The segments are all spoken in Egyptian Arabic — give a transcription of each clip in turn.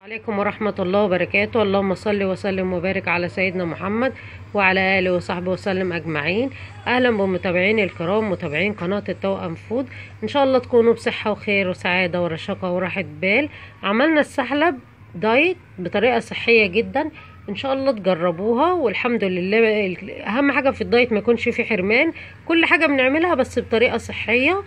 عليكم ورحمة الله وبركاته اللهم صل وسلم وبارك على سيدنا محمد وعلى آله وصحبه وسلم أجمعين أهلا بمتابعيني الكرام متابعين قناة التوأم فود إن شاء الله تكونوا بصحة وخير وسعادة ورشاقة وراحة بال عملنا السحلب دايت بطريقة صحية جدا ان شاء الله تجربوها والحمد لله اهم حاجة في الدايت ما يكونش فيه حرمان كل حاجة بنعملها بس بطريقة صحية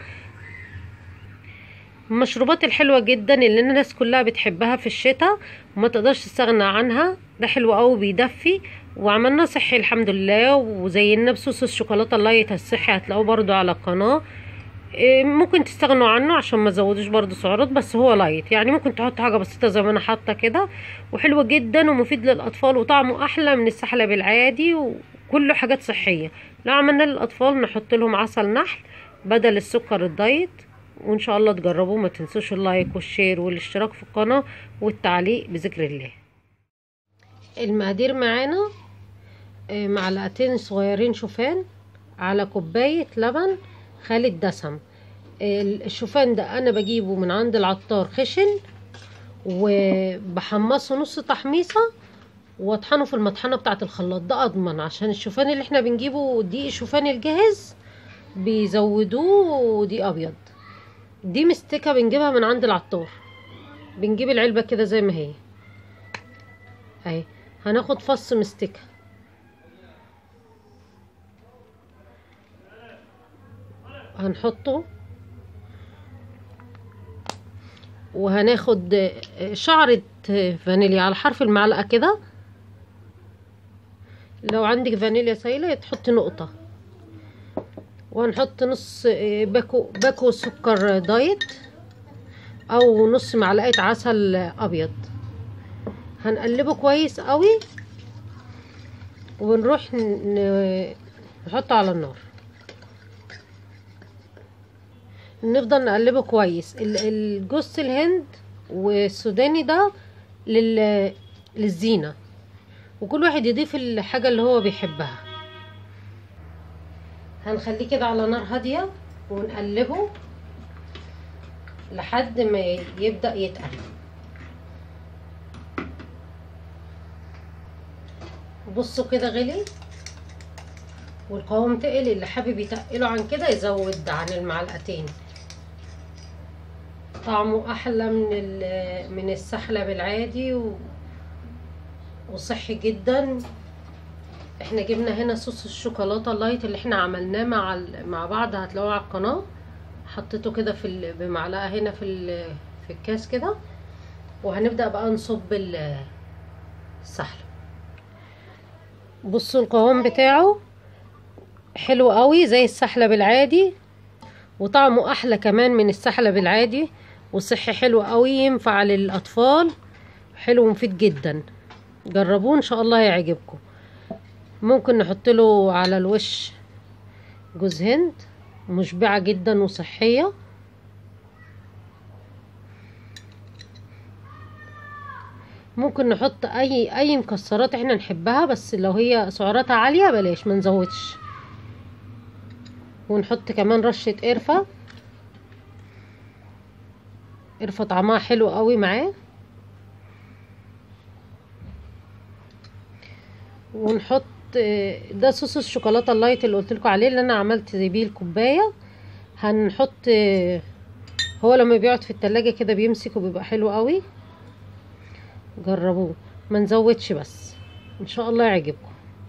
المشروبات الحلوة جدا اللي الناس كلها بتحبها في الشتاء وما تقدرش تستغنى عنها ده حلو قوي بيدفي وعملناه صحي الحمد لله وزينا بصوص الشوكولاتة اللايت الصحي هتلاقوه برضو على القناة ممكن تستغنوا عنه عشان ما تزودوش برضو سعرات بس هو لايت يعني ممكن تحط حاجه بسيطه زي ما انا حاطه كده وحلو جدا ومفيد للاطفال وطعمه احلى من السحلب العادي وكله حاجات صحيه لو عملنا للاطفال نحط لهم عسل نحل بدل السكر الدايت وان شاء الله تجربوه ما تنسوش اللايك والشير والاشتراك في القناه والتعليق بذكر الله المقادير معانا معلقتين صغيرين شوفان على كوبايه لبن خالي الدسم الشوفان ده انا بجيبه من عند العطار خشن وبحمصه نص تحميصه واطحنه في المطحنه بتاعه الخلاط ده اضمن عشان الشوفان اللي احنا بنجيبه دي الشوفان الجاهز بيزودوه دي ابيض دي مستكه بنجيبها من عند العطار بنجيب العلبه كده زي ما هي اهي هناخد فص مستكه هنحطه وهناخد شعرة فانيليا على حرف المعلقة كده لو عندك فانيليا سايلة تحطي نقطة وهنحط نص باكو باكو سكر دايت او نص معلقة عسل ابيض هنقلبه كويس قوي ونروح نحطه على النار نفضل نقلبه كويس الجوز الهند والسوداني ده لل... للزينة وكل واحد يضيف الحاجة اللي هو بيحبها هنخليه كده على نار هادية ونقلبه لحد ما يبدأ يتقل بصوا كده غلي والقوام تقل اللي حابب يتقله عن كده يزود عن المعلقتين طعمه احلى من من السحلب العادي و... وصحي جدا احنا جبنا هنا صوص الشوكولاته اللايت اللي احنا عملناه مع ال... مع بعض هتلاقوه على القناه حطيته كده في ال... بمعلقه هنا في ال... في الكاس كده وهنبدا بقى نصب السحلب بصوا القوام بتاعه حلو قوي زي السحلب العادي وطعمه احلى كمان من السحلب العادي وصحي حلو قوي ينفع للاطفال حلو ومفيد جدا جربوه ان شاء الله هيعجبكم ممكن نحط له على الوش جوز هند مشبعه جدا وصحيه ممكن نحط اي اي مكسرات احنا نحبها بس لو هي سعراتها عاليه بلاش ما نزودش ونحط كمان رشة قرفة قرفة طعمها حلو قوي معاه ونحط ده صوص الشوكولاتة اللايت اللي قلتلكوا عليه اللي انا عملت بيه الكوباية هنحط هو لما بيقعد في التلاجة كده بيمسك وبيبقى حلو قوي جربوه ما نزودش بس ان شاء الله يعجبكم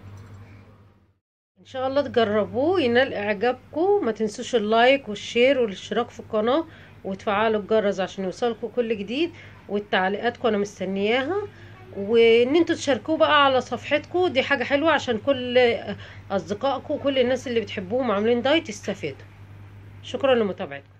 ان شاء الله تجربوه ينال اعجابكم ما تنسوش اللايك والشير والاشتراك في القناه وتفعلوا الجرس عشان يوصلكم كل جديد والتعليقاتكم انا مستنياها وان انتوا تشاركوه بقى على صفحتكم دي حاجه حلوه عشان كل اصدقائكم وكل الناس اللي بتحبوهم عاملين دايت يستفيدوا شكرا لمتابعتكم